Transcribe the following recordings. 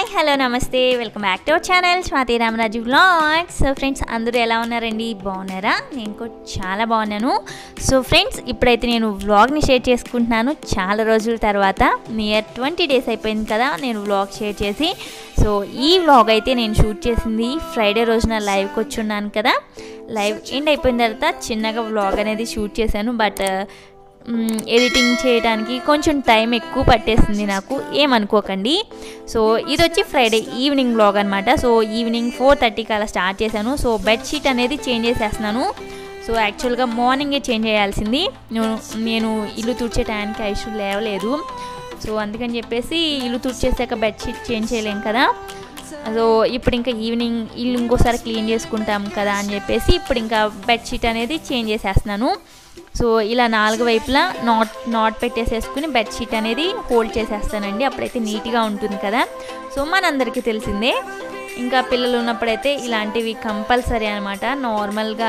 Hello నమస్తే welcome back to our channel Swathi Ramaraju vlogs so friends అందరూ ఎలా ఉన్నారండి బాగున్నారా నేను కూడా చాలా బాగున్నాను సో ఫ్రెండ్స్ ఇప్పుడైతే నేను వ్లాగ్ని షేర్ చేసుకుంటున్నాను చాలా రోజుల తర్వాత నియర్ ట్వంటీ డేస్ అయిపోయింది కదా నేను వ్లాగ్ షేర్ చేసి సో ఈ వ్లాగ్ అయితే నేను షూట్ చేసింది ఫ్రైడే రోజున లైవ్కి వచ్చి ఉన్నాను కదా లైవ్ ఎండ్ అయిపోయిన తర్వాత చిన్నగా వ్లాగ్ అనేది షూట్ చేశాను బట్ మ్, ఎడిటింగ్ చేయడానికి కొంచెం టైం ఎక్కువ పట్టేసింది నాకు ఏమనుకోకండి సో ఇది వచ్చి ఫ్రైడే ఈవినింగ్ బ్లాగ్ అనమాట సో ఈవినింగ్ ఫోర్ థర్టీకి అలా స్టార్ట్ చేశాను సో బెడ్షీట్ అనేది చేంజ్ చేసేస్తున్నాను సో యాక్చువల్గా మార్నింగే చేంజ్ చేయాల్సింది నేను నేను ఇల్లు తుడిచే టైంకి ఐషు లేవలేదు సో అందుకని చెప్పేసి ఇల్లు తుడిచేసాక బెడ్షీట్ చేంజ్ చేయలేం కదా సో ఇప్పుడు ఇంకా ఈవినింగ్ ఇల్లు ఇంకోసారి క్లీన్ చేసుకుంటాం కదా అని చెప్పేసి ఇప్పుడు ఇంకా బెడ్షీట్ అనేది చేంజ్ చేసేస్తున్నాను సో ఇలా నాలుగు వైపులా నాట్ నాట్ పెట్టేసేసుకుని బెడ్షీట్ అనేది హోల్డ్ చేసేస్తానండి అప్పుడైతే నీట్గా ఉంటుంది కదా సో మనందరికీ తెలిసిందే ఇంకా పిల్లలు ఉన్నప్పుడైతే ఇలాంటివి కంపల్సరీ అనమాట నార్మల్గా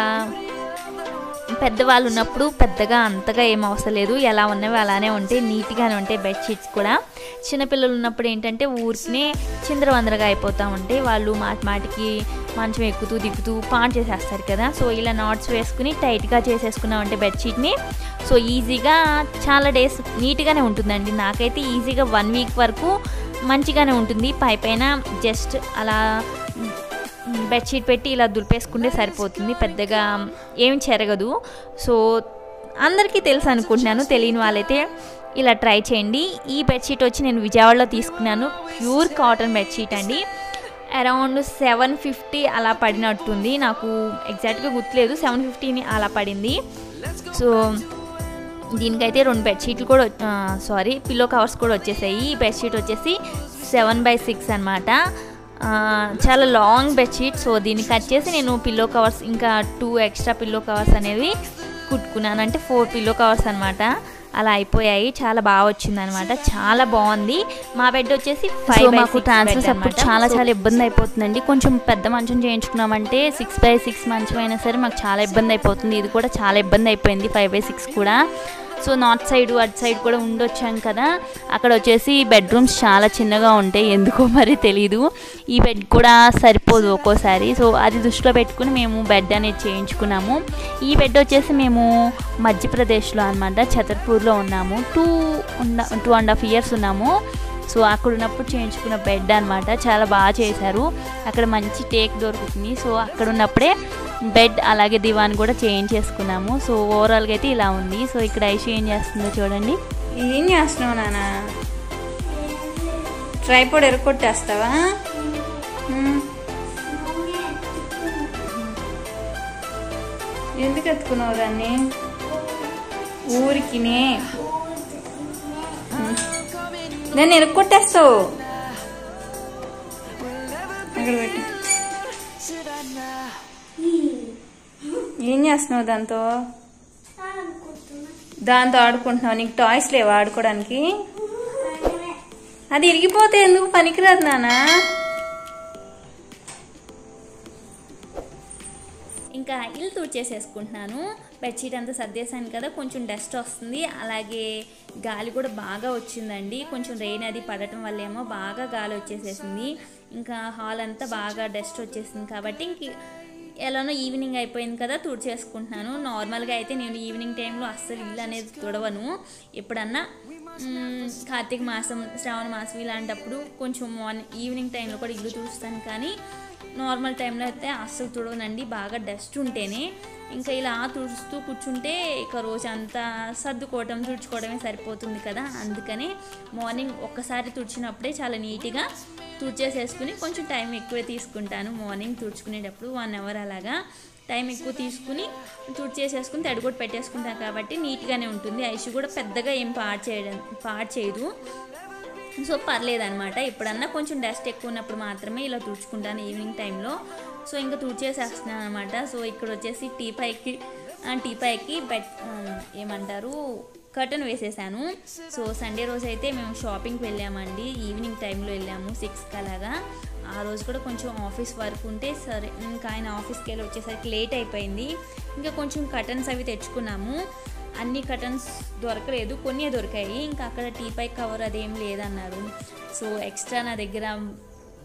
పెద్దవాళ్ళు ఉన్నప్పుడు పెద్దగా అంతగా ఏం అవసరం లేదు ఎలా ఉన్నవి అలానే ఉంటాయి నీట్గానే ఉంటాయి బెడ్షీట్స్ కూడా చిన్నపిల్లలు ఉన్నప్పుడు ఏంటంటే ఊరికినే చిందరవందరగా అయిపోతూ ఉంటాయి వాళ్ళు మాటి మాటికి మంచం ఎక్కుతూ దిగుతూ పాన్ చేసేస్తారు కదా సో ఇలా నాట్స్ వేసుకుని టైట్గా చేసేసుకున్నామంటే బెడ్షీట్ని సో ఈజీగా చాలా డేస్ నీట్గానే ఉంటుందండి నాకైతే ఈజీగా వన్ వీక్ వరకు మంచిగానే ఉంటుంది పై పైన జస్ట్ అలా బెడ్షీట్ పెట్టి ఇలా దులిపేసుకుంటే సరిపోతుంది పెద్దగా ఏం చెరగదు సో అందరికీ తెలుసు అనుకుంటున్నాను తెలియని వాళ్ళైతే ఇలా ట్రై చేయండి ఈ బెడ్షీట్ వచ్చి నేను విజయవాడలో తీసుకున్నాను ప్యూర్ కాటన్ బెడ్షీట్ అండి అరౌండ్ సెవెన్ ఫిఫ్టీ అలా పడినట్టుంది నాకు ఎగ్జాక్ట్గా గుర్తులేదు సెవెన్ ఫిఫ్టీని అలా పడింది సో దీనికైతే రెండు బెడ్షీట్లు కూడా సారీ పిల్లో కవర్స్ కూడా వచ్చేసాయి ఈ బెడ్షీట్ వచ్చేసి సెవెన్ బై సిక్స్ అనమాట చాలా లాంగ్ బెడ్షీట్ సో దీన్ని కట్ చేసి నేను పిల్లో కవర్స్ ఇంకా టూ ఎక్స్ట్రా పిల్లో కవర్స్ అనేవి కుట్టుకున్నాను అంటే ఫోర్ పిల్లో కవర్స్ అనమాట అలా అయిపోయాయి చాలా బాగా వచ్చింది అనమాట చాలా బాగుంది మా బెడ్ వచ్చేసి సో ఫైవ్ మాకు ట్రాన్స్ఫర్స్ అప్పుడు చాలా చాలా ఇబ్బంది అయిపోతుందండి కొంచెం పెద్ద మంచం చేయించుకున్నామంటే సిక్స్ బై సిక్స్ మంచం అయినా సరే మాకు చాలా ఇబ్బంది అయిపోతుంది ఇది కూడా చాలా ఇబ్బంది అయిపోయింది ఫైవ్ బై సిక్స్ కూడా సో నార్త్ సైడ్ అటు సైడ్ కూడా ఉండొచ్చాం కదా అక్కడ వచ్చేసి బెడ్రూమ్స్ చాలా చిన్నగా ఉంటాయి ఎందుకో మరి తెలీదు ఈ బెడ్ కూడా సరిపోదు ఒక్కోసారి సో అది దృష్టిలో పెట్టుకుని మేము బెడ్ అనేది చేయించుకున్నాము ఈ బెడ్ వచ్చేసి మేము మధ్యప్రదేశ్లో అనమాట ఛతర్పూర్లో ఉన్నాము two two and half years ఉన్నాము సో అక్కడ ఉన్నప్పుడు చేయించుకున్న బెడ్ అనమాట చాలా బాగా చేశారు అక్కడ మంచి టేక్ దొరుకుతుంది సో అక్కడ ఉన్నప్పుడే బెడ్ అలాగే దివాన్ కూడా చేయించేసుకున్నాము సో ఓవరాల్గా అయితే ఇలా ఉంది సో ఇక్కడ ఐషు ఏం చేస్తుందో చూడండి ఏం చేస్తున్నావు నాన్న ట్రైపోడ్ ఎరగొట్టేస్తావా ఉమ్. ఎందుకు ఎత్తుకున్నావు దాన్ని ఊరికినే ఉమ్. దాన్ని ఎరగొట్టేస్తావు అక్కడ పెట్టు ఏం చేస్తున్నావు దాంతో దాంతో ఆడుకుంటున్నావు నీకు టాయ్స్ లేవా ఆడుకోవడానికి అది ఇరిగిపోతే ఎందుకు పనికిరాదు నానా ఇంకా ఇల్లు తుడిచేసేసుకుంటున్నాను బెడ్షీట్ అంతా సర్దేశాను కదా కొంచెం డస్ట్ వస్తుంది అలాగే గాలి కూడా బాగా వచ్చిందండి కొంచెం రెయిన్ అది పడటం వల్ల ఏమో బాగా గాలి వచ్చేసేసింది ఇంకా హాల్ అంతా బాగా డస్ట్ వచ్చేసింది కాబట్టి ఇంక ఎలానో ఈవినింగ్ అయిపోయింది కదా తుడిచేసుకుంటున్నాను నార్మల్గా అయితే నేను ఈవినింగ్ టైంలో అస్సలు ఇల్లు అనేది తుడవను ఎప్పుడన్నా మ్మ్, కార్తీక మాసం శ్రావణ మాసం ఇలాంటప్పుడు కొంచెం మార్నింగ్ ఈవినింగ్ టైంలో కూడా ఇల్లు తుడుస్తాను కానీ నార్మల్ టైంలో అయితే అస్సలు తుడవనండి బాగా డస్ట్ ఉంటేనే ఇంకా ఇలా తుడుస్తూ కూర్చుంటే ఇక రోజు అంతా సర్దుకోవటం తుడుచుకోవడమే సరిపోతుంది కదా అందుకనే మార్నింగ్ ఒక్కసారి తుడిచినప్పుడే చాలా నీట్గా తుడిచేసేసుకుని కొంచెం టైం ఎక్కువ తీసుకుంటాను మార్నింగ్ తుడుచుకునేటప్పుడు వన్ అవర్ అలాగా టైం ఎక్కువ తీసుకుని తుడిచేసేసుకుని తడిగొట్టు పెట్టేసుకుంటాను కాబట్టి నీట్గానే ఉంటుంది ఐషు కూడా పెద్దగా ఏం పాడు చేయడం పాడు చేయదు సో పర్లేదనమాట ఎప్పుడన్నా కొంచెం డస్ట్ ఎక్కువ ఉన్నప్పుడు మాత్రమే ఇలా తుడుచుకుంటాను ఈవినింగ్ టైంలో సో ఇంకా తుడిచేసేస్తున్నాను అనమాట సో ఇక్కడ వచ్చేసి టీ పైకి ఆ, టీ పైకి బెడ్ ఆ, ఏమంటారు కర్టన్ వేసేసాను సో సండే రోజు అయితే మేము షాపింగ్కి వెళ్ళామండి ఈవినింగ్ టైంలో వెళ్ళాము సిక్స్కి అలాగా ఆ రోజు కూడా కొంచెం ఆఫీస్ వర్క్ ఉంటే సరే ఇంకా ఆయన ఆఫీస్కి వెళ్ళి వచ్చేసరికి లేట్ అయిపోయింది ఇంకా కొంచెం కర్టన్స్ అవి తెచ్చుకున్నాము అన్ని కటన్స్ దొరకలేదు కొన్ని దొరికాయి ఇంకా అక్కడ టీ పై కవర్ అదేం లేదన్నారు సో ఎక్స్ట్రా నా దగ్గర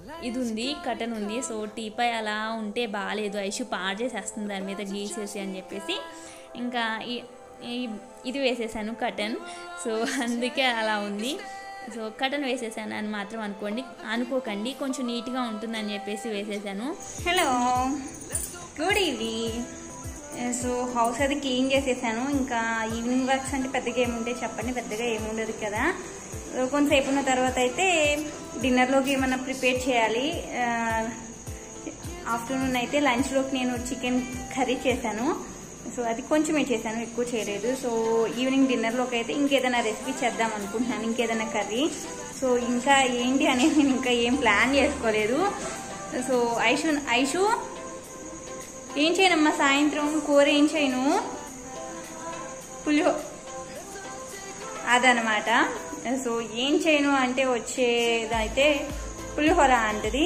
ఇది ఉంది కటన్ ఉంది సో టీపై అలా ఉంటే బాగాలేదు ఐషు పాడు చేసేస్తుంది దాని మీద గీసేసి అని చెప్పేసి ఇంకా ఈ- ఈ- ఇది వేసేసాను కటన్ సో అందుకే అలా ఉంది సో కటన్ వేసేసాను అని మాత్రం అనుకోండి అనుకోకండి కొంచెం నీట్గా ఉంటుందని చెప్పేసి వేసేసాను hello good evening so house అది క్లీన్ చేసేసాను ఇంకా ఈవినింగ్ వర్క్స్ అంటే పెద్దగా ఏముంటాయి చెప్పండి పెద్దగా ఏముండదు కదా సో కొంతసేపు ఉన్న తర్వాత అయితే డిన్నర్లోకి ఏమన్నా ప్రిపేర్ చేయాలి ఆఫ్టర్నూన్ అయితే లంచ్లోకి నేను చికెన్ కర్రీ చేశాను సో అది కొంచెమే చేశాను ఎక్కువ చేయలేదు సో ఈవినింగ్ డిన్నర్లోకి అయితే ఇంకేదైనా రెసిపీ చేద్దాం అనుకుంటున్నాను ఇంకేదైనా కర్రీ సో ఇంకా ఏంటి అనేది నేను ఇంకా ఏం ప్లాన్ చేసుకోలేదు సో ఐషు ఐషు ఏం చేయనమ్మా సాయంత్రం కూర ఏం చేయను పులిహో అదనమాట సో ఏం చేయను అంటే వచ్చేదైతే పులిహోర అంటది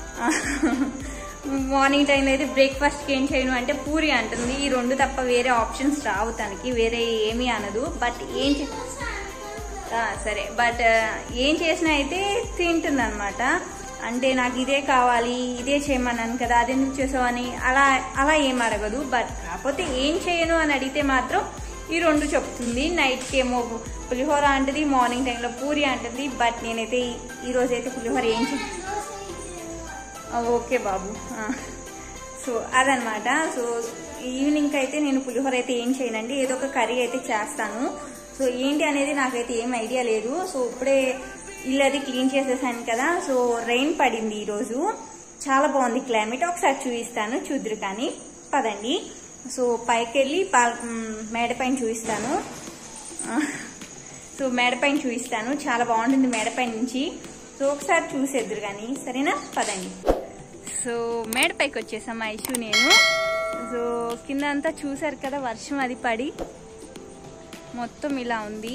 మార్నింగ్ టైంలో అయితే బ్రేక్ఫాస్ట్కి ఏం చేయను అంటే పూరి అంటుంది ఈ రెండు తప్ప వేరే ఆప్షన్స్ రావు తనకి వేరే ఏమీ అనదు బట్ ఏం చే- ఆ, సరే బట్ ఏం చేసినా అయితే తింటుంది అనమాట అంటే నాకు ఇదే కావాలి ఇదే చేయమన్నాను కదా అది ఎందుకు చేసావని అలా అలా ఏం అడగదు బట్ కాకపోతే ఏం చేయను అని అడిగితే మాత్రం ఈ రెండు చెప్తుంది నైట్కి ఏమో పులిహోర అంటది మార్నింగ్ టైంలో పూరి అంటుంది బట్ నేనైతే ఈ- ఈ రోజైతే పులిహోర ఏం చే ఆ, ఓకే బాబు ఆ. సో అదనమాట సో ఈవినింగ్ అయితే నేను పులిహోర అయితే ఏం చేయనండి ఏదో ఒక కర్రీ అయితే చేస్తాను సో ఏంటి అనేది నాకైతే ఏం ఐడియా లేదు సో ఇప్పుడే ఇల్లు అది క్లీన్ చేసేసాను కదా సో రెయిన్ పడింది ఈరోజు చాలా బాగుంది క్లైమేట్ ఒకసారి చూపిస్తాను చూద్దరు కానీ పదండి సో పైకి వెళ్ళి పా మ్, మేడ పైన చూపిస్తాను ఆ, సో మేడ పైన చూపిస్తాను చాలా బాగుంటుంది మేడ పైన నుంచి సో ఒకసారి చూసేద్దరు కానీ సరేనా పదండి సో మేడ పైకి వచ్చేసాం ఐషు నేను సో కింద అంతా చూసారు కదా వర్షం అది పడి మొత్తం ఇలా ఉంది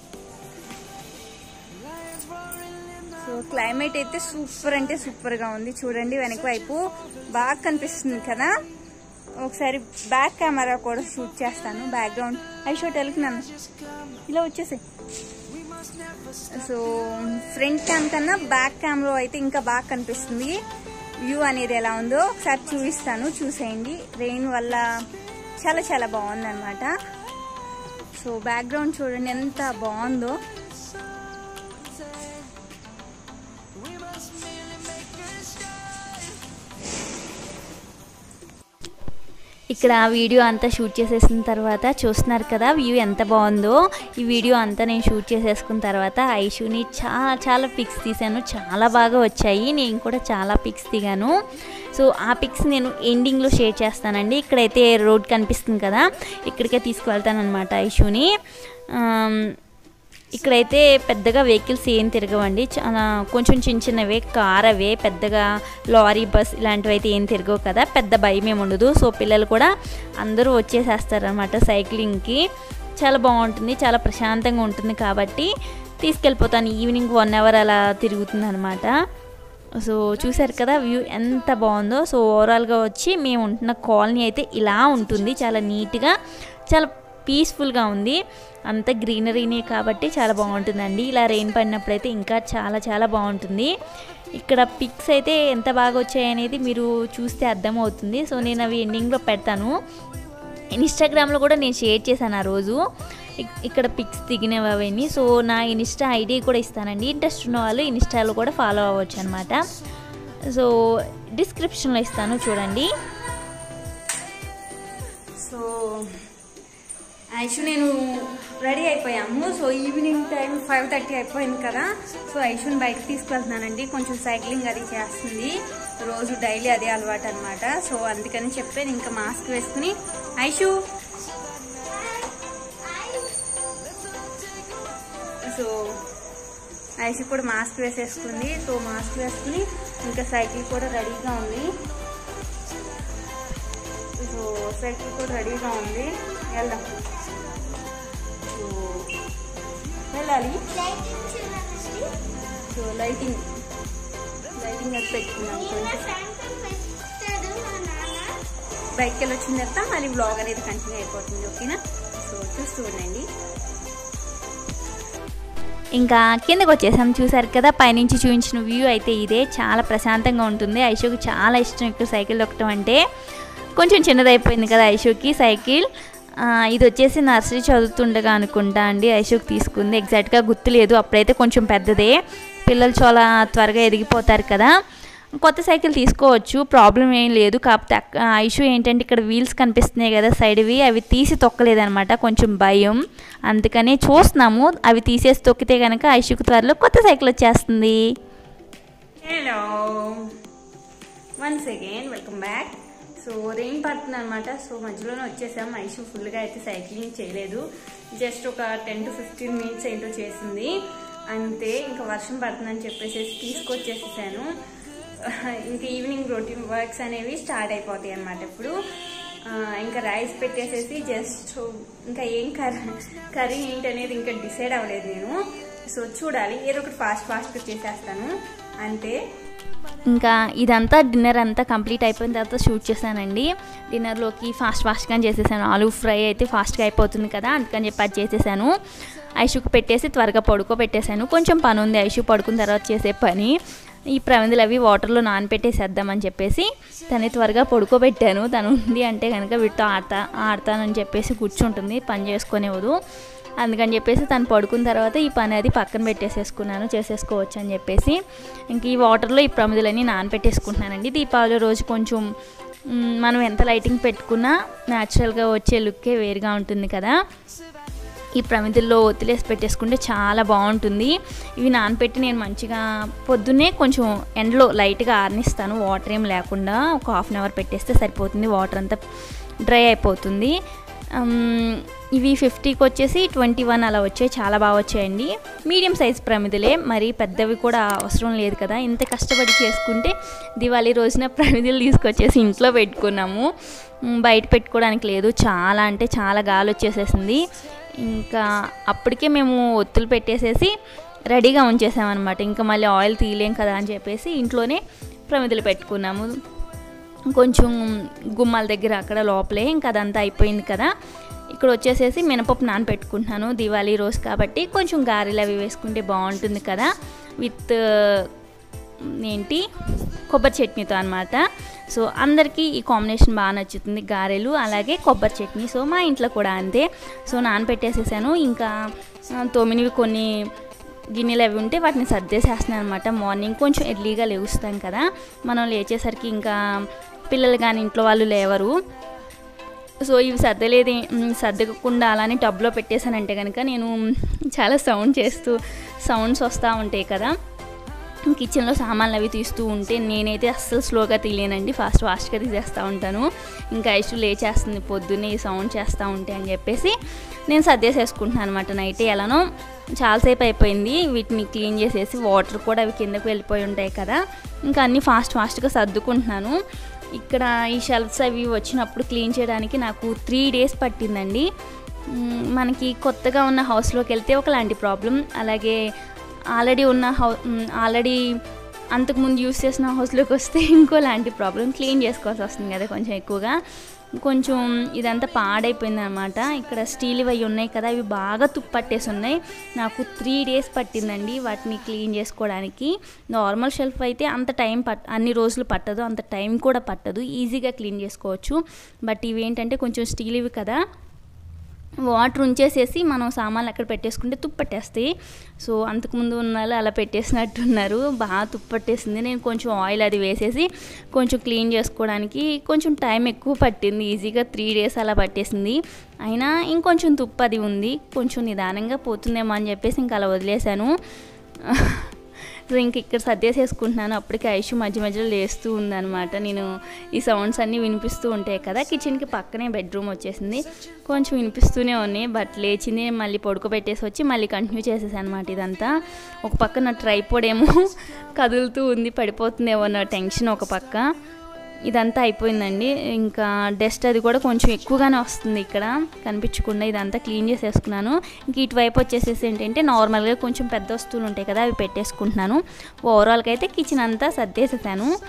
సో క్లైమేట్ అయితే సూపర్ అంటే సూపర్ గా ఉంది చూడండి వెనక వైపు బాగా కనిపిస్తుంది కదా ఒకసారి బ్యాక్ కెమెరా కూడా షూట్ చేస్తాను బ్యాక్గ్రౌండ్ ఐషోట్ వెళ్తున్నాను ఇలా వచ్చేసాయి సో ఫ్రంట్ క్యామ్ కన్నా బ్యాక్ క్యామ్లో అయితే ఇంకా బాగా కనిపిస్తుంది వ్యూ అనేది ఎలా ఉందో ఒకసారి చూపిస్తాను చూసేయండి రెయిన్ వల్ల చాలా చాలా బాగుంది అనమాట సో బ్యాక్గ్రౌండ్ చూడండి ఎంత బాగుందో ఇక్కడ వీడియో అంతా షూట్ చేసేసిన తర్వాత చూస్తున్నారు కదా వ్యూ ఎంత బాగుందో ఈ వీడియో అంతా నేను షూట్ చేసేసుకున్న తర్వాత ఐషుని చాలా చాలా పిక్స్ తీశాను చాలా బాగా వచ్చాయి నేను కూడా చాలా పిక్స్ దిగాను సో ఆ పిక్స్ నేను ఎండింగ్లో షేర్ చేస్తానండి ఇక్కడైతే రోడ్ కనిపిస్తుంది కదా ఇక్కడికే తీసుకువెళ్తాను అనమాట ఐషుని ఆమ్, ఇక్కడైతే పెద్దగా వెహికల్స్ ఏం తిరగవండి చాలా కొంచెం చిన్న చిన్నవే కార్ అవే పెద్దగా లారీ బస్ ఇలాంటివి అయితే ఏం తిరగవు కదా పెద్ద భయం ఏమి ఉండదు సో పిల్లలు కూడా అందరూ వచ్చేసేస్తారనమాట సైక్లింగ్కి చాలా బాగుంటుంది చాలా ప్రశాంతంగా ఉంటుంది కాబట్టి తీసుకెళ్ళిపోతాను ఈవినింగ్ వన్ అవర్ అలా తిరుగుతుంది అనమాట సో చూసారు కదా వ్యూ ఎంత బాగుందో సో ఓవరాల్గా వచ్చి మేము ఉంటున్న కాలనీ అయితే ఇలా ఉంటుంది చాలా నీట్గా చాలా పీస్ఫుల్గా ఉంది అంత గ్రీనరీనే కాబట్టి చాలా బాగుంటుందండి ఇలా రెయిన్ పడినప్పుడైతే ఇంకా చాలా చాలా బాగుంటుంది ఇక్కడ పిక్స్ అయితే ఎంత బాగా వచ్చాయనేది మీరు చూస్తే అర్థమవుతుంది సో నేను అవి ఎండింగ్లో పెడతాను ఇన్స్టాగ్రామ్లో కూడా నేను షేర్ చేశాను ఆ రోజు ఇక్- ఇక్కడ పిక్స్ దిగినవి అవన్నీ సో నా ఇన్స్టా ఐడి కూడా ఇస్తానండి ఇంట్రెస్ట్ ఉన్న వాళ్ళు ఇన్స్టాలో కూడా ఫాలో అవ్వచ్చు అనమాట సో డిస్క్రిప్షన్లో ఇస్తాను చూడండి సో ఐషు నేను రెడీ అయిపోయాము so evening time five thirty అయిపోయింది కదా సో ఐషుని బయటకు తీసుకెళ్తున్నానండి కొంచెం సైక్లింగ్ అది చేస్తుంది రోజు డైలీ అదే అలవాటు అనమాట సో అందుకని చెప్పాను ఇంకా మాస్క్ వేసుకుని ఐషు సో ఐషు కూడా మాస్క్ వేసేసుకుంది సో మాస్క్ వేసుకుని ఇంకా సైకిల్ కూడా రెడీగా ఉంది సో సైకిల్ కూడా రెడీగా ఉంది వెళ్దాం సో వెళ్ళాలి సో లైటింగ్ లైటింగ్ అది పెట్టుకున్నాం కొంచెం బయటకు వెళ్ళి వచ్చిన తర్వాత మళ్ళీ బ్లాగ్ అనేది కంటిన్యూ అయిపోతుంది ఓకేనా సో చూస్తూ ఉండండి ఇంకా కిందకు వచ్చేసాం చూసారు కదా పైనుంచి చూపించిన వ్యూ అయితే ఇదే చాలా ప్రశాంతంగా ఉంటుంది ఐషుకి చాలా ఇష్టం ఇక్కడ సైకిల్ దొక్కటం అంటే కొంచెం చిన్నదైపోయింది కదా ఐషుకి సైకిల్ ఆ, ఇది వచ్చేసి నర్సరీ చదువుతుండగా అనుకుంటా అండి ఐషుకి తీసుకుంది ఎగ్జాక్ట్గా గుర్తులేదు అప్పుడైతే కొంచెం పెద్దదే పిల్లలు చాలా త్వరగా ఎదిగిపోతారు కదా కొత్త సైకిల్ తీసుకోవచ్చు ప్రాబ్లం ఏం లేదు కాకపోతే అక్క ఐషు ఏంటంటే ఇక్కడ వీల్స్ కనిపిస్తున్నాయి కదా సైడ్వి అవి తీసి తొక్కలేదనమాట కొంచెం భయం అందుకనే చూస్తున్నాము అవి తీసేసి తొక్కితే కనుక ఐషుకు త్వరలో కొత్త సైకిల్ వచ్చేస్తుంది hello once again welcome back so rain పడుతుంది అనమాట సో మధ్యలోనే వచ్చేసాం ఐషు ఫుల్గా అయితే సైక్లింగ్ చేయలేదు జస్ట్ ఒక టెన్ టు ఫిఫ్టీన్ మినిట్స్ ఏంటో చేసింది అంతే ఇంకా వర్షం పడుతుందని చెప్పేసి తీసుకొచ్చేసేసాను ఇంకా ఈవినింగ్ రొటీన్ వర్క్స్ అనేవి స్టార్ట్ అయిపోతాయి అనమాట ఇప్పుడు ఆ, ఇంకా రైస్ పెట్టేసేసి జస్ట్ ఇంకా ఏం కర్రీ కర్రీ ఏంటి అనేది ఇంకా డిసైడ్ అవ్వలేదు నేను సో చూడాలి ఏదో ఒకటి ఫాస్ట్ ఫాస్ట్గా చేసేస్తాను అంతే ఇంకా ఇదంతా డిన్నర్ అంతా కంప్లీట్ అయిపోయిన తర్వాత షూట్ చేశానండి డిన్నర్లోకి ఫాస్ట్ ఫాస్ట్గా చేసేసాను ఆలూ ఫ్రై అయితే ఫాస్ట్గా అయిపోతుంది కదా అందుకని చెప్పి అది చేసేసాను ఐషుకు పెట్టేసి త్వరగా పడుకో పెట్టేశాను కొంచెం పని ఉంది ఐషు పడుకున్న తర్వాత చేసే పని ఈ ప్రమిదలు అవి వాటర్లో నానపెట్టేసేద్దామని చెప్పేసి తను త్వరగా పడుకోబెట్టాను తను ఉంది అంటే కనుక వీటితో ఆడతా ఆడతానని చెప్పేసి కూర్చుంటుంది పని చేసుకునేవదు అందుకని చెప్పేసి తను పడుకున్న తర్వాత ఈ పని అది పక్కన పెట్టేసేసుకున్నాను చేసేసుకోవచ్చు అని చెప్పేసి ఇంక ఈ వాటర్లో ఈ ప్రమిదలన్నీ నానపెట్టేసుకుంటున్నానండి దీపావళి రోజు కొంచెం మ్, మనం ఎంత లైటింగ్ పెట్టుకున్నా న్యాచురల్గా వచ్చే లుక్కే వేరుగా ఉంటుంది కదా ఈ ప్రమిదల్లో ఒత్తిలేసి పెట్టేసుకుంటే చాలా బాగుంటుంది ఇవి నానపెట్టి నేను మంచిగా పొద్దున్నే కొంచెం ఎండలో లైట్గా ఆరనిస్తాను వాటర్ ఏం లేకుండా ఒక హాఫ్ అన్ అవర్ పెట్టేస్తే సరిపోతుంది వాటర్ అంతా డ్రై అయిపోతుంది ఉమ్, ఇవి ఫిఫ్టీకి వచ్చేసి ట్వంటీ వన్ అలా వచ్చాయి చాలా బాగా వచ్చాయండి మీడియం సైజ్ ప్రమిదలే మరి పెద్దవి కూడా అవసరం లేదు కదా ఇంత కష్టపడి చేసుకుంటే దివాళీ రోజున ప్రమిదలు తీసుకొచ్చేసి ఇంట్లో పెట్టుకున్నాము ఉమ్, బయట పెట్టుకోవడానికి లేదు చాలా అంటే చాలా గాలి వచ్చేసేసింది ఇంకా అప్పటికే మేము ఒత్తులు పెట్టేసేసి రెడీగా ఉంచేసామన్నమాట ఇంకా మళ్ళీ ఆయిల్ తీయలేం కదా అని చెప్పేసి ఇంట్లోనే ప్రమిదలు పెట్టుకున్నాము కొంచెం గుమ్మాల దగ్గర అక్కడ లోపలే ఇంకా అదంతా అయిపోయింది కదా ఇక్కడ వచ్చేసేసి మినపప్పు నానబెట్టుకుంటున్నాను దివాళీ రోజు కాబట్టి కొంచెం గారెలు అవి వేసుకుంటే బాగుంటుంది కదా విత్ ఏంటి కొబ్బరి చట్నీతో అనమాట సో అందరికీ ఈ కాంబినేషన్ బాగా నచ్చుతుంది గారెలు అలాగే కొబ్బరి చట్నీ సో మా ఇంట్లో కూడా అంతే సో నానబెట్టేసేసాను ఇంకా ఆ, తోమినవి కొన్ని గిన్నెలు అవి ఉంటే వాటిని సర్దేసేస్తున్నాను అనమాట మార్నింగ్ కొంచెం ఎర్లీగా లేగుస్తాం కదా మనం లేచేసరికి ఇంకా పిల్లలు కానీ ఇంట్లో వాళ్ళు లేవరు సో ఇవి సర్దలేదు మ్, సర్దకుండా అలానే టబ్లో పెట్టేశానంటే కనుక నేను చాలా సౌండ్ చేస్తూ సౌండ్స్ వస్తూ ఉంటాయి కదా కిచెన్లో సామాన్లు అవి తీస్తూ ఉంటే నేనైతే అస్సలు స్లోగా తీయలేనండి ఫాస్ట్ ఫాస్ట్గా తీసేస్తూ ఉంటాను ఇంకా ఐషు లేచేస్తుంది పొద్దున్నే ఈ సౌండ్ చేస్తూ ఉంటే అని చెప్పేసి నేను సర్దేసేసుకుంటున్నాను అనమాట నైట్ ఎలానో చాలాసేపు అయిపోయింది వీటిని క్లీన్ చేసేసి వాటర్ కూడా అవి కిందకు వెళ్ళిపోయి ఉంటాయి కదా ఇంకా అన్నీ ఫాస్ట్ ఫాస్ట్గా సర్దుకుంటున్నాను ఇక్కడ ఈ షెల్ఫ్స్ అవి వచ్చినప్పుడు క్లీన్ చేయడానికి నాకు త్రీ డేస్ పట్టిందండి మ్, మనకి కొత్తగా ఉన్న హౌస్లోకి వెళ్తే ఒకలాంటి ప్రాబ్లం అలాగే ఆల్రెడీ ఉన్న హౌ ఆల్రెడీ అంతకుముందు యూస్ చేసిన హౌస్లోకి వస్తే ఇంకోలాంటి ప్రాబ్లం క్లీన్ చేసుకోవాల్సి వస్తుంది కదా కొంచెం ఎక్కువగా కొంచెం ఇదంతా పాడైపోయింది అనమాట ఇక్కడ స్టీల్ అవి ఉన్నాయి కదా అవి బాగా తుప్పట్టేసి ఉన్నాయి నాకు త్రీ డేస్ పట్టిందండి వాటిని క్లీన్ చేసుకోవడానికి నార్మల్ షెల్ఫ్ అయితే అంత టైం పట్ అన్ని రోజులు పట్టదు అంత టైం కూడా పట్టదు ఈజీగా క్లీన్ చేసుకోవచ్చు బట్ ఇవి ఏంటంటే కొంచెం స్టీల్ ఇవి కదా వాటర్ ఉంచేసేసి మనం సామాన్లు అక్కడ పెట్టేసుకుంటే తుప్పట్టేస్తాయి సో అంతకుముందు ఉన్న వాళ్ళు అలా పెట్టేసినట్టున్నారు బాగా తుప్పట్టేసింది నేను కొంచెం ఆయిల్ అది వేసేసి కొంచెం క్లీన్ చేసుకోవడానికి కొంచెం టైం ఎక్కువ పట్టింది ఈజీగా త్రీ డేస్ అలా పట్టేసింది అయినా ఇంకొంచెం తుప్పు అది ఉంది కొంచెం నిదానంగా పోతుందేమో అని చెప్పేసి ఇంకా అలా వదిలేశాను సో ఇంక ఇక్కడ సర్దేసేసుకుంటున్నాను అప్పటికి ఐషు మధ్య మధ్యలో లేస్తూ ఉందన్నమాట నేను ఈ సౌండ్స్ అన్నీ వినిపిస్తూ ఉంటాయి కదా కిచెన్కి పక్కనే బెడ్రూమ్ వచ్చేసింది కొంచెం వినిపిస్తూనే ఉన్నాయి బట్ లేచింది మళ్ళీ పడుకోబెట్టేసి వచ్చి మళ్ళీ కంటిన్యూ చేసేసాను అనమాట ఇదంతా ఒక పక్క నా ట్రైపోడ్ ఏమో కదులుతూ ఉంది పడిపోతుందేమో అన్న టెన్షన్ ఒక పక్క ఇదంతా అయిపోయిందండి ఇంకా డస్ట్ అది కూడా కొంచెం ఎక్కువగానే వస్తుంది ఇక్కడ కనిపించకుండా ఇదంతా క్లీన్ చేసేసుకున్నాను ఇంక ఇటువైపు వచ్చేసేసి ఏంటంటే నార్మల్గా కొంచెం పెద్ద వస్తువులు ఉంటాయి కదా అవి పెట్టేసుకుంటున్నాను ఓవరాల్గా అయితే కిచెన్ అంతా సర్దేసేసాను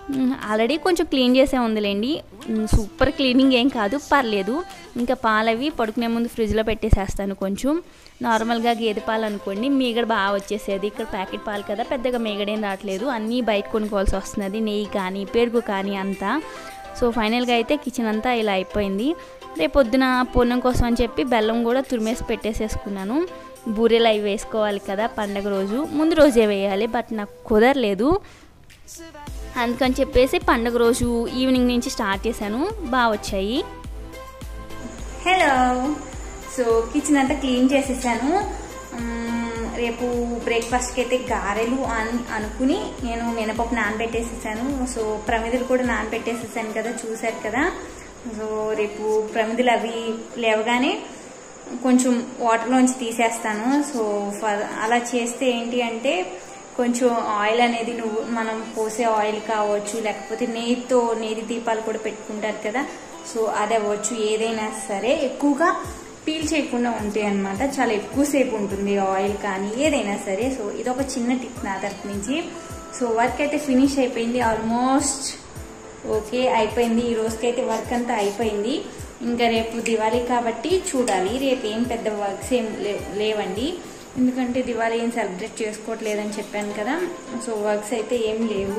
ఆల్రెడీ కొంచెం క్లీన్ చేసే ఉందిలేండి మ్, సూపర్ క్లీనింగ్ ఏం కాదు పర్లేదు ఇంకా పాలవి పడుకునే ముందు ఫ్రిడ్జ్లో పెట్టేసేస్తాను కొంచెం నార్మల్గా గేదె పాలు అనుకోండి మీగడ బాగా వచ్చేసేది ఇక్కడ ప్యాకెట్ పాలు కదా పెద్దగా మీగడేం రావట్లేదు అన్నీ బయట కొనుక్కోవాల్సి వస్తున్నది నెయ్యి కానీ పెరుగు కానీ అంతా సో ఫైనల్గా అయితే కిచెన్ అంతా ఇలా అయిపోయింది రేపు పొద్దున పూర్ణం కోసం అని చెప్పి బెల్లం కూడా తురిమేసి పెట్టేసేసుకున్నాను బూరెలు అవి వేసుకోవాలి కదా పండగ రోజు ముందు రోజే వేయాలి బట్ నాకు కుదరలేదు అందుకని చెప్పేసి పండగ రోజు ఈవినింగ్ నుంచి స్టార్ట్ చేశాను బాగా వచ్చాయి హలో సో కిచెన్ అంతా క్లీన్ చేసేసాను మ్మ్, రేపు బ్రేక్ఫాస్ట్కి అయితే గారెలు అని అనుకుని నేను మినపప్పు నానబెట్టేసేసాను సో ప్రమిదలు కూడా నానబెట్టేసేసాను కదా చూశారు కదా సో రేపు ప్రమిదలు అవి లేవగానే కొంచెం వాటర్లోంచి తీసేస్తాను సో ఫర్ అలా చేస్తే ఏంటి అంటే కొంచెం ఆయిల్ అనేది నువ్వు మనం పోసే ఆయిల్ కావచ్చు లేకపోతే నెయ్యితో నేతి దీపాలు కూడా పెట్టుకుంటారు కదా సో అది అవ్వచ్చు ఏదైనా సరే ఎక్కువగా పీల్ చేయకుండా ఉంటాయి అనమాట చాలా ఎక్కువసేపు ఉంటుంది ఆయిల్ కానీ ఏదైనా సరే సో ఇది ఒక చిన్న టిప్ నా తరపు నుంచి సో వర్క్ అయితే ఫినిష్ అయిపోయింది ఆల్మోస్ట్ ఓకే అయిపోయింది ఈ రోజుకైతే వర్క్ అంతా అయిపోయింది ఇంకా రేపు దివాళీ కాబట్టి చూడాలి రేపు ఏం పెద్ద వర్క్స్ ఏం లే- లేవండి ఎందుకంటే దివాళీ ఏం సెలబ్రేట్ చేసుకోవట్లేదని చెప్పాను కదా సో వర్క్స్ అయితే ఏం లేవు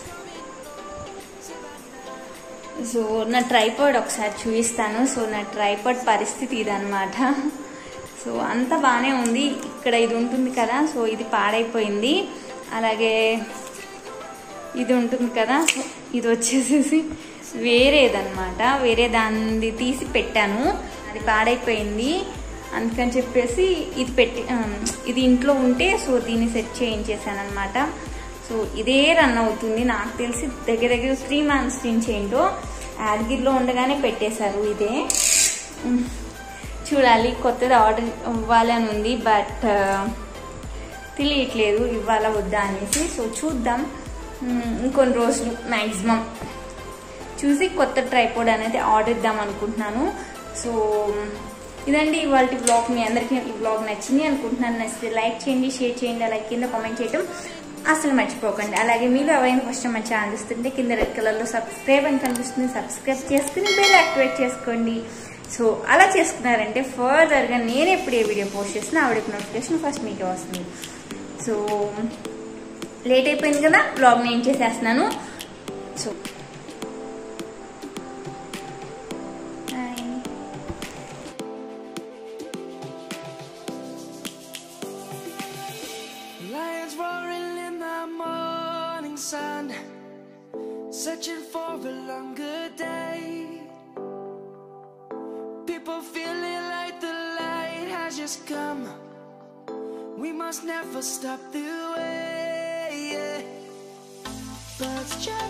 సో నా ట్రైపాడ్ ఒకసారి చూపిస్తాను సో నా ట్రైపాడ్ పరిస్థితి ఇదనమాట సో అంత బాగానే ఉంది ఇక్కడ ఇది ఉంటుంది కదా సో ఇది పాడైపోయింది అలాగే ఇది ఉంటుంది కదా సో ఇది వచ్చేసేసి వేరేదన్నమాట వేరే దాన్ని తీసి పెట్టాను అది పాడైపోయింది అందుకని చెప్పేసి ఇది పెట్టి ఆ, ఇది ఇంట్లో ఉంటే సో దీన్ని సెట్ చేయించేసాను అనమాట సో ఇదే రన్ అవుతుంది నాకు తెలిసి దగ్గర దగ్గర త్రీ మంత్స్ నుంచి ఏంటో యాదగిరిలో ఉండగానే పెట్టేశారు ఇదే ఉమ్, చూడాలి కొత్తది ఆర్డర్ ఇవ్వాలని ఉంది బట్ తెలియట్లేదు ఇవ్వాలా వద్దా అనేసి సో చూద్దాం ఉమ్, ఇంకొన్ని రోజులు మ్యాక్సిమం చూసి కొత్త ట్రైపోడ్ అనేది ఆర్డర్ ఇద్దాం అనుకుంటున్నాను సో ఇదండి ఇవాళ బ్లాగ్ మీ అందరికీ ఈ బ్లాగ్ నచ్చింది అనుకుంటున్నాను నచ్చితే లైక్ చేయండి షేర్ చేయండి అలాగే కింద కామెంట్ చేయడం అసలు మర్చిపోకండి అలాగే మీరు ఎవరైనా ఫస్ట్ మన ఛానల్ చూస్తుంటే కింద రెడ్ కలర్లో సబ్స్క్రైబ్ అని కనిపిస్తుంది సబ్స్క్రైబ్ చేసుకుని బెల్ యాక్టివేట్ చేసుకోండి సో అలా చేసుకున్నారంటే ఫర్దర్గా నేను ఎప్పుడు ఏ వీడియో పోస్ట్ చేసినా ఆవిడకి నోటిఫికేషన్ ఫస్ట్ మీకే వస్తుంది సో లేట్ అయిపోయింది కదా బ్లాగ్ నేను చేసేస్తున్నాను so bye Lions roaring in the morning sun, searching for a longer day. People feeling like the light has just come. We must never stop the way. Birds just